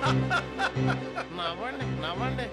నవ్వండి నవ్వండి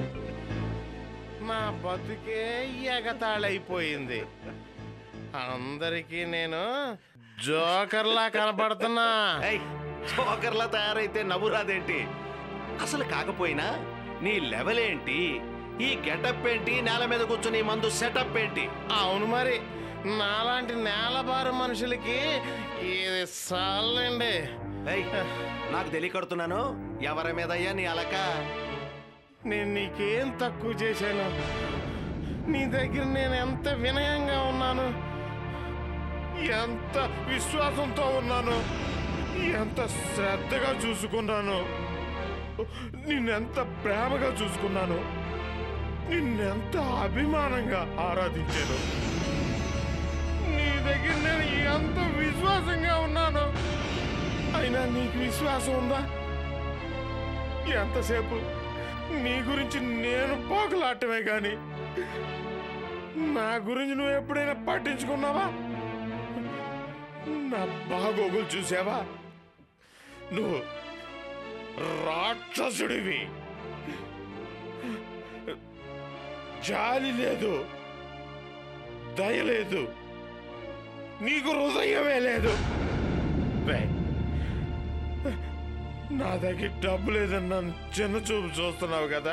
నా బతుకే ఎగతాళైపోయింది అందరికీ నేను జోకర్లా కనపడుతున్నా ఏయ్, జోకర్లా తయారైతే నవ్వు రాదేంటి అసలు కాకపోయినా నీ లెవెల్ ఏంటి ఈ గెటప్ ఏంటి నేల మీద కూర్చుని మందు సెటప్ ఏంటి అవును మరి నాలాంటి నేలబారు మనుషులకి ఇది చాలండి ఏయ్, నాకు తెలియకడుతున్నాను ఎవరి మీదయ్యా నీ అలక నేను నీకేం తక్కువ చేశాను నీ దగ్గర నేను ఎంత వినయంగా ఉన్నాను ఎంత విశ్వాసంతో ఉన్నాను ఎంత శ్రద్ధగా చూసుకున్నాను నిన్నెంత ప్రేమగా చూసుకున్నాను నిన్నెంత అభిమానంగా ఆరాధించాను నీ దగ్గర నేను ఎంత విశ్వాసంగా ఉన్నాను అయినా నీకు విశ్వాసం ఉందా ఎంతసేపు నీ గురించి నేను పోకలాటమే గాని నా గురించి నువ్వు ఎప్పుడైనా పట్టించుకున్నావా నా బాగోగులు చూసావా నువ్వు రాక్షసుడివి జాలి లేదు దయ లేదు నీకు హృదయమే లేదు రేయ్, నా దగ్గర డబ్బు లేదని నన్ను చిన్న చూపు చూస్తున్నావు కదా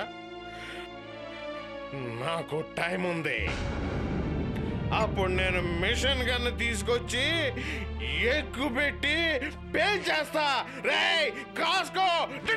నాకు టైం ఉంది అప్పుడు నేను మిషన్ గన్ను తీసుకొచ్చి ఎక్కువ పెట్టి పేల్చేస్తా రేయ్ కాసుకో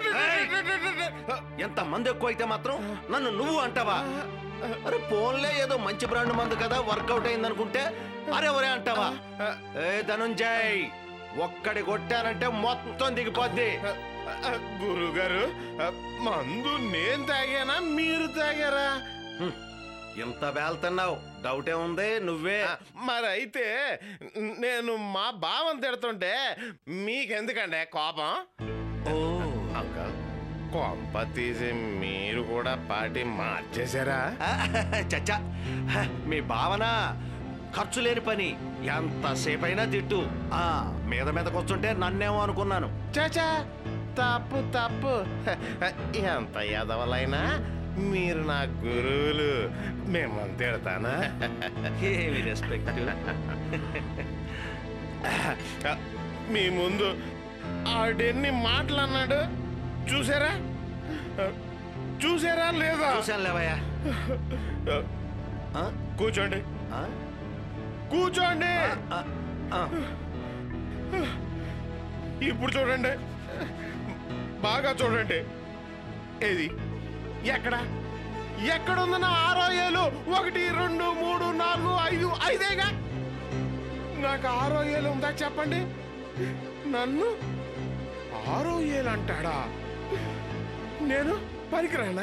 ఎంత మంది ఎక్కువ అయితే మాత్రం నన్ను నువ్వు అంటావా అరే పోన్లే ఏదో మంచి బ్రాండ్ మందు కదా వర్కౌట్ అయింది అనుకుంటే అరే ఒరే అంటావా ఏ ధనుంజయ్ ఒక్కడి కొట్టానంటే మొత్తం దిగిపోద్ది గురువు గారు మందు నేను తాగానా మీరు తాగారా హ్మ్. ఇంత వేళ్తున్నావు డౌటే ఉంది నువ్వే మరి అయితే నేను మా భావం తిడుతుంటే మీకెందుకండి కోపం ఓ అంకల్ కొంప తీసి మీరు కూడా పార్టీ మార్చేశారా చచ్చా హ, మీ భావన ఖర్చు లేని పని ఎంతసేపైనా తిట్టు ఆ మీద మీదకి వస్తుంటే నన్నేమో అనుకున్నాను చాచా తప్పు తప్పు ఎంత ఎదవలైనా మీరు నా గురువులు మిమ్మల్ని తిడతానా ఏమి రెస్పెక్ట్ మీ ముందు ఆడెన్ని మాటలు అన్నాడు చూసారా చూసారా లేదా చూశాను లేవయ్యా ఆ? కూర్చోండి ఆ? కూర్చోండి ఆ, ఆ. ఇప్పుడు చూడండి బాగా చూడండి ఏది ఎక్కడ ఎక్కడుంది నా ఆరో ఏలు ఒకటి రెండు మూడు నాలుగు ఐదు ఐదేగా నాకు ఆరో ఏలు ఉందా చెప్పండి నన్ను ఆరో ఏలు అంటాడా నేను పనికిరానా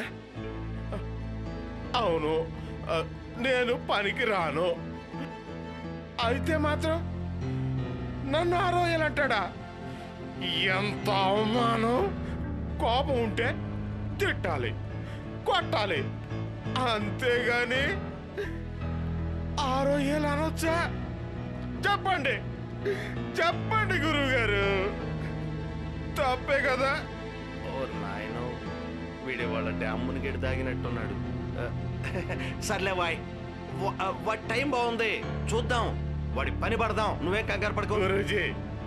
అవును ఆ, నేను పనికిరాను అయితే మాత్రం నన్ను ఆరో ఏలు అంటాడా ఎంత అవమానం కోపం ఉంటే తిట్టాలి కొట్టాలి అంతేగాని ఆరో ఏళ్ళు అనొచ్చా చెప్పండి చెప్పండి గురువు గారు తప్పే కదా ఓ నాయనో వీడి వాళ్ళ డ్యామ్ముని గడి తాగినట్టున్నాడు ఆ, సర్లే వాయ్ వా- ఆ, వాడి టైం బాగుంది చూద్దాం వాడి పని పడదాం నువ్వే కంగారు పడుకో గురూజీ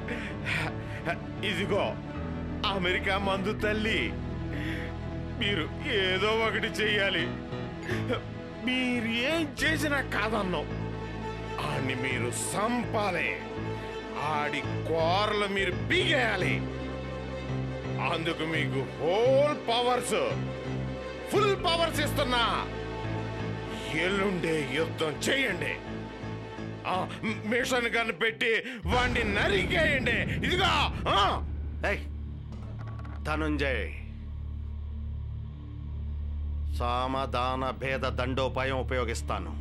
ఇదిగో అమెరికా మందు తల్లి మీరు ఏదో ఒకటి చెయ్యాలి మీరు ఏం చేసినా కాదన్నాం ఆడిని మీరు సంపాలి ఆడి కోరలు మీరు పీకేయాలి అందుకు మీకు హోల్ పవర్స్ ఫుల్ పవర్స్ ఇస్తున్నా ఎల్లుండే యుద్ధం చేయండి ఆ, మిషన్ గన్ పెట్టి వాడిని నరికేయండి ఇదిగో ఆ! ఏయ్ ధనుంజయ్ సామధాన భేద దండోపాయం ఉపయోగిస్తాను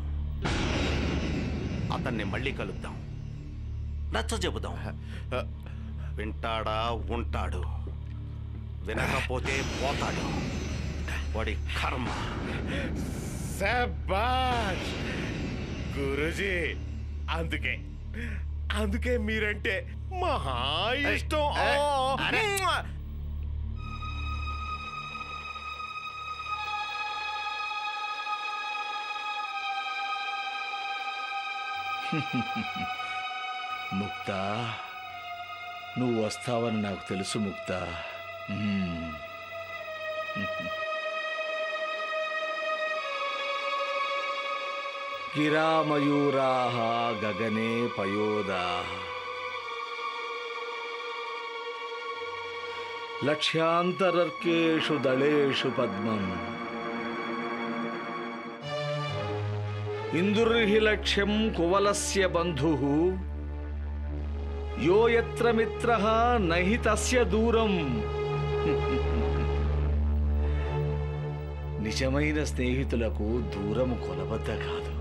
అతన్ని మళ్ళీ కలుద్దాం నచ్చ చెబుదాం వింటాడా ఉంటాడు వినకపోతే పోతాడు వాడి కర్మ శబాష్ గురుజీ అందుకే అందుకే మీరంటే మహా ఇష్టం ఏయ్, ఓ! అరే. ముక్త నువ్వు వస్తావని నాకు తెలుసు ముక్త మ్మ్. గిరామయూరాः గగనే పయోదాः లక్ష్యాంతరర్కేషు దళేషు పద్మం ఇందుర్హి లక్ష్యం కువలస్య బంధు యో యత్ర మిత్ర నహి తస్య దూరం నిజమైన స్నేహితులకు దూరము కొలబద్ద కాదు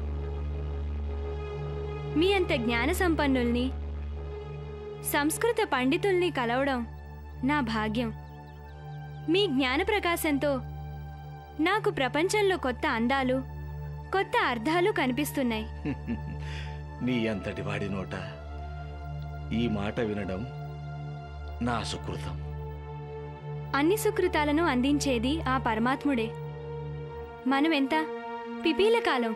మీ అంత జ్ఞాన సంపన్నుల్ని సంస్కృత పండితుల్ని కలవడం నా భాగ్యం మీ జ్ఞాన ప్రకాశంతో నాకు ప్రపంచంలో కొత్త అందాలు కొత్త అర్థాలు కనిపిస్తున్నాయి నీ అంతటి వాడి నోట ఈ మాట వినడం నా సుకృతం అన్ని సుకృతాలను అందించేది ఆ పరమాత్ముడే మనమెంత పిపీల కాలం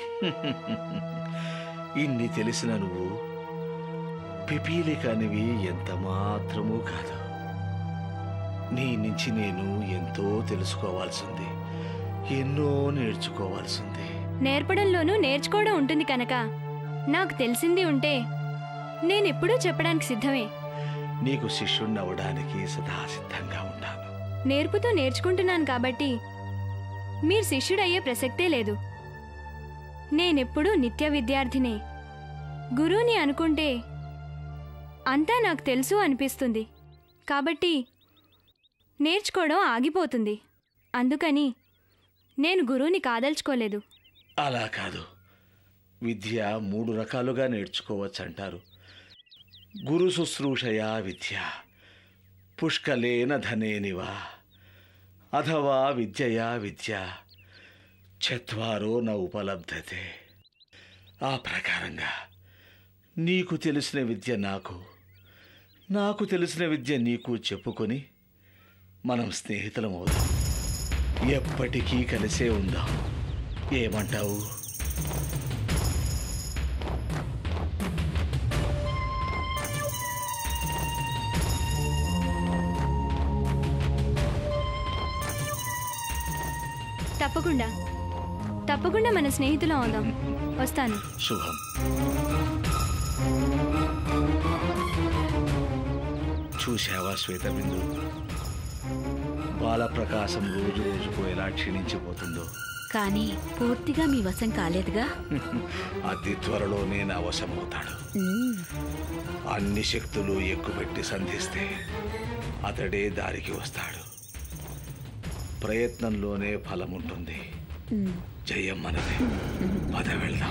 ఇన్ని తెలిసిన నువ్వు పిపీలి కానివి ఎంత మాత్రమూ కాదు నీ నుంచి నేను ఎంతో తెలుసుకోవాల్సింది ఎన్నో నేర్చుకోవాల్సింది నేర్పడంలోనూ నేర్చుకోవడం ఉంటుంది కనుక నాకు తెలిసింది ఉంటే నేనెప్పుడూ చెప్పడానికి సిద్ధమే నీకు శిష్యుణ్ణి అవ్వడానికి సదా సిద్ధంగా ఉంటాను నేర్పుతూ నేర్చుకుంటున్నాను కాబట్టి మీరు శిష్యుడయ్యే ప్రసక్తే లేదు నేనెప్పుడూ నిత్య విద్యార్థినే గురువుని అనుకుంటే అంతా నాకు తెలుసు అనిపిస్తుంది కాబట్టి నేర్చుకోవడం ఆగిపోతుంది అందుకని నేను గురువుని కాదల్చుకోలేదు అలా కాదు విద్య మూడు రకాలుగా నేర్చుకోవచ్చు అంటారు గురు శుశ్రూషయా విద్య పుష్కలేన ధనేనివా అథవా విద్యయా విద్య చత్వారో న ఉపలబ్ధతే ఆ ప్రకారంగా నీకు తెలిసిన విద్య నాకు నాకు తెలిసిన విద్య నీకు చెప్పుకొని మనం స్నేహితులం అవుదాం ఎప్పటికీ కలిసే ఉందాం ఏమంటావు తప్పకుండా తప్పకుండా మన స్నేహితులం అవుదాం వస్తాను శుభం చూశావా శ్వేతబిందు బాలప్రకాశం రోజు రోజుకు ఎలా క్షీణించిపోతుందో కానీ పూర్తిగా మీ వశం కాలేదుగా అతి త్వరలోనే నా వశమవుతాడు మ్మ్. అన్ని శక్తులు ఎక్కుపెట్టి సంధిస్తే అతడే దారికి వస్తాడు ప్రయత్నంలోనే ఫలం ఉంటుంది మ్మ్. జయం మనదే పద వెళ్దాం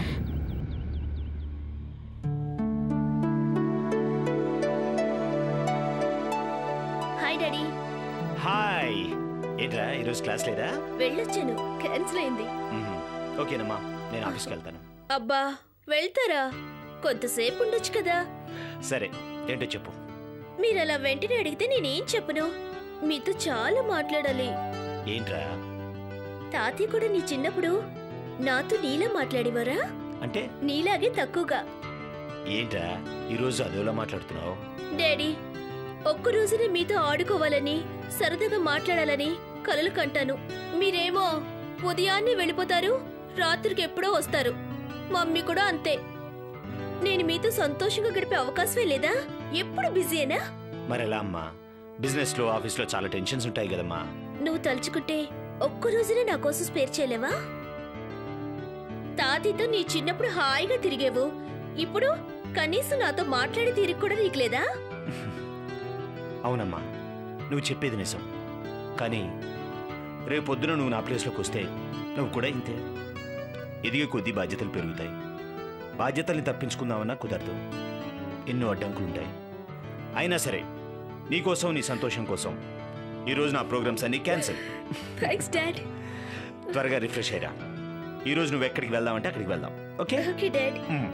హాయ్ డాడీ హాయ్ ఏంట్రా ఈరోజు క్లాస్ లేదా వెళ్ళొచ్చాను క్యాన్సిల్ అయింది మ్మ్. ఓకేనమ్మా నేను ఆఫీస్కి వెళ్తాను అబ్బా వెళ్తారా కొంతసేపు ఉండొచ్చు కదా సరే ఏంటో చెప్పు మీరు అలా వెంటనే అడిగితే నేనేం చెప్పను మీతో చాలా మాట్లాడాలి ఏంట్రా తాతయ్య కూడా నీ చిన్నప్పుడు నాతో నీలా మాట్లాడేవారా అంటే నీలాగే తక్కువగా ఏంట్రా ఈరోజు అదోలా మాట్లాడుతున్నావు డాడీ ఒక్క రోజునే మీతో ఆడుకోవాలని సరదాగా మాట్లాడాలని కలలు కంటాను మీరేమో ఉదయాన్నే వెళ్ళిపోతారు రాత్రికి ఎప్పుడో వస్తారు మమ్మీ కూడా అంతే నేను మీతో సంతోషంగా గడిపే అవకాశమే లేదా ఎప్పుడు బిజీయేనా మరి ఎలా అమ్మా బిజినెస్లో ఆఫీస్లో చాలా టెన్షన్స్ ఉంటాయి కదమ్మా నువ్వు తలుచుకుంటే ఒక్క రోజునే నా కోసం స్పేర్ చేయలేవా తాతయ్యతో నీ చిన్నప్పుడు హాయిగా తిరిగేవు ఇప్పుడు కనీసం నాతో మాట్లాడి తీరిక కూడా నీకు లేదా అవునమ్మా నువ్వు చెప్పేది నిజం కానీ రేపొద్దున నువ్వు నా ప్లేస్లోకి వస్తే నువ్వు కూడా ఇంతే ఎదిగే కొద్దీ బాధ్యతలు పెరుగుతాయి బాధ్యతల్ని తప్పించుకుందామన్నా కుదరదు ఎన్నో అడ్డంకులుంటాయి అయినా సరే నీకోసం నీ సంతోషం కోసం ఈరోజు నా ప్రోగ్రామ్స్ అన్ని క్యాన్సిల్ థ్యాంక్స్ డాడ్ త్వరగా రిఫ్రెష్ అయ్యరా ఈరోజు నువ్వు ఎక్కడికి వెళ్దామంటే అక్కడికి వెళ్దాం ఓకే ఓకే డాడ్ మ్మ్.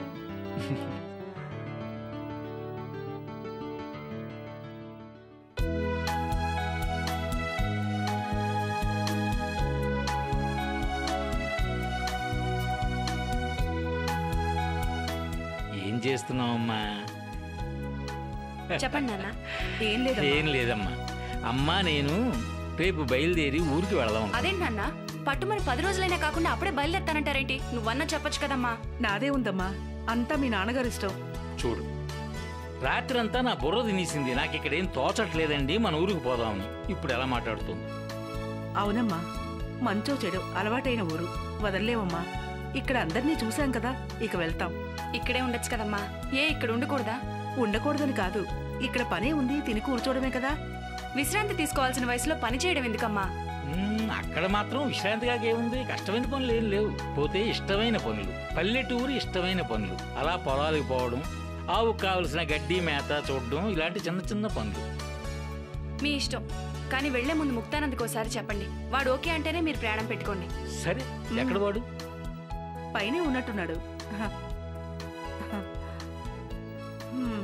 చేస్తున్నావమ్మా చెప్పండి నాన్న ఏం లేదు ఏం లేదమ్మా అమ్మా నేను రేపు బయలుదేరి ఊరికి వెళదాం అదేంటి నాన్న పట్టుమని పది రోజులైనా కాకుండా అప్పుడే బయలుదేరుతానంటారేంటి నువ్వన్నా చెప్పొచ్చు కదమ్మా నాదే ఉందమ్మా అంతా మీ నాన్నగారి ఇష్టం చూడు రాత్రంతా నా బుర్ర తినేసింది నాకు ఇక్కడ ఏం తోచట్లేదండి మన ఊరికి పోదామని ఇప్పుడు ఎలా మాట్లాడుతుంది అవునమ్మా మంచో చెడు అలవాటైన ఊరు వదల్లేవమ్మా ఇక్కడ అందరినీ చూశాం కదా ఇక వెళ్తాం ఇక్కడే ఉండొచ్చు కదమ్మా ఏ ఇక్కడ ఉండకూడదా ఉండకూడదని కాదు ఇక్కడ పనే ఉంది తిని కూర్చోవడమే కదా విశ్రాంతి తీసుకోవాల్సిన వయసులో పని చేయడం ఎందుకమ్మా మ్మ్, అక్కడ మాత్రం విశ్రాంతిగా ఏముంది కష్టమైన పనులు ఏం లేవు పోతే ఇష్టమైన పనులు పల్లెటూరు ఇష్టమైన పనులు అలా పొలాలకు పోవడం ఆవుకు కావలసిన గడ్డి మేత చూడడం ఇలాంటి చిన్న చిన్న పనులు మీ ఇష్టం కానీ వెళ్లే ముందు ముక్తానందుకు ఒకసారి చెప్పండి వాడు ఓకే అంటేనే మీరు ప్రయాణం పెట్టుకోండి సరే ఎక్కడ వాడు పైనే ఉన్నట్టున్నాడు హ. హ. హ్మ్.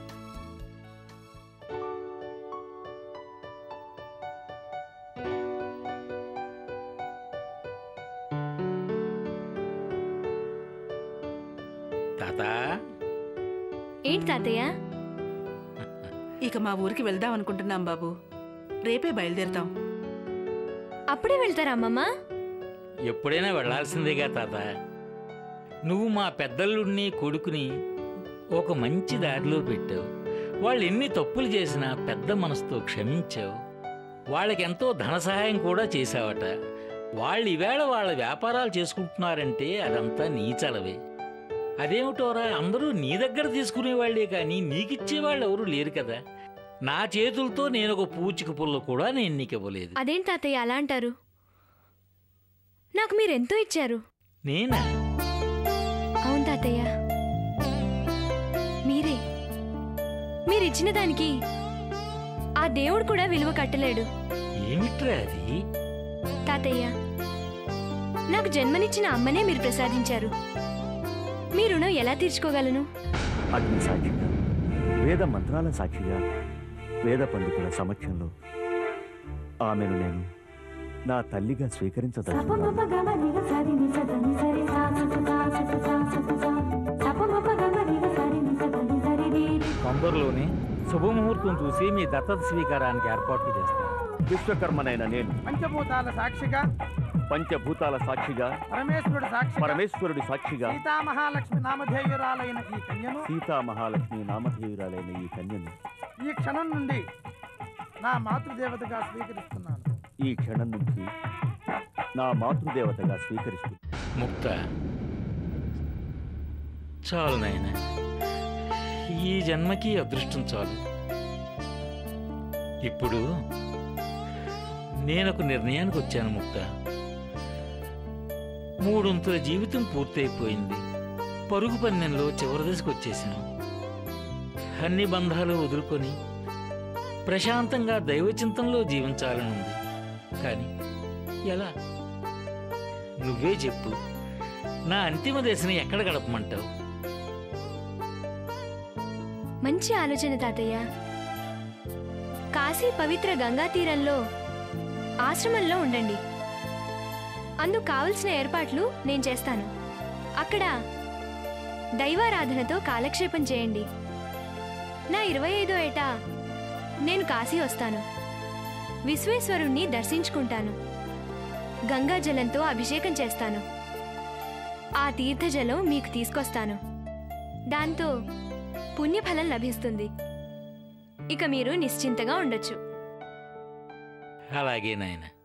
తాత ఏంటి తాతయ్య ఇక మా ఊరికి వెళ్దాం అనుకుంటున్నాం బాబు రేపే బయలుదేరుతాం అప్పుడే వెళ్తారా అమ్మమ్మ ఎప్పుడైనా వెళ్ళాల్సిందేగా తాత నువ్వు మా పెద్దల్లుడిని కొడుకుని ఒక మంచి దారిలో పెట్టావు వాళ్ళు ఎన్ని తప్పులు చేసినా పెద్ద మనసుతో క్షమించావు వాళ్ళకెంతో ధన సహాయం కూడా చేశావట వాళ్ళు ఈవేళ వాళ్ళ వ్యాపారాలు చేసుకుంటున్నారంటే అదంతా నీ చలవే అదేమిటోరా అందరూ నీ దగ్గర తీసుకునేవాళ్లే కానీ నీకిచ్చేవాళ్ళు ఎవరు లేరు కదా నా చేతులతో నేను ఒక పూచిక పుల్ల కూడా నేను నీకు ఇవ్వలేదు అదేంటి తాతయ్య అలా అంటారు నాకు మీరెంతో ఇచ్చారు నేనా అవును తాతయ్య మీరే మీరిచ్చిన దానికి ఆ దేవుడు కూడా విలువ కట్టలేడు ఏమిట్రా అది తాతయ్య నాకు జన్మనిచ్చిన అమ్మనే మీరు ప్రసాదించారు మీ రుణం ఎలా తీర్చుకోగలను అగ్ని సాక్షిగా వేద మంత్రాల సాక్షిగా వేద పండితుల సమక్షంలో ఆమెను నేను నా తల్లిగా స్వీకరించదలుచుకున్నాను తొందరలోనే శుభముహూర్తం చూసి మీ దత్తత స్వీకారానికి ఏర్పాట్లు చేస్తాను విశ్వకర్మనైన నేను పంచభూతాల సాక్షిగా పంచభూతాల సాక్షిగా పరమేశ్వరుడు సాక్షిగా పరమేశ్వరుడి సాక్షిగా సీతామహాలక్ష్మి నామధేయురాలైన ఈ కన్యను సీతా మహాలక్ష్మి నామధేయురాలైన ఈ కన్యను ఈ క్షణం నుండి నా మాతృదేవతగా స్వీకరిస్తున్నాను ఈ క్షణం నుంచి నా మాతృదేవతగా స్వీకరిస్తూ ముక్త చాలు నాయన ఈ జన్మకి అదృష్టం చాలు ఇప్పుడు నేనొక నిర్ణయానికి వచ్చాను ముక్త మూడొంతుల జీవితం పూర్తయిపోయింది పరుగు పందెంలో చివరి దశకు వచ్చేసాను అన్ని బంధాలు వదులుకొని ప్రశాంతంగా దైవచింతంలో జీవించాలని ఉంది కానీ ఎలా నువ్వే చెప్పు నా అంతిమ దశని ఎక్కడ గడపమంటావు మంచి ఆలోచన తాతయ్య కాశీ పవిత్ర గంగా తీరంలో ఆశ్రమంలో ఉండండి అందుకు కావలసిన ఏర్పాట్లు నేను చేస్తాను అక్కడ దైవారాధనతో కాలక్షేపం చేయండి నా ఇరవై ఐదో ఏటా నేను కాశీ వస్తాను విశ్వేశ్వరుణ్ణి దర్శించుకుంటాను గంగా జలంతో అభిషేకం చేస్తాను ఆ తీర్థజలం మీకు తీసుకొస్తాను దాంతో పుణ్యఫలం లభిస్తుంది ఇక మీరు నిశ్చింతగా ఉండొచ్చు అలాగే నాయన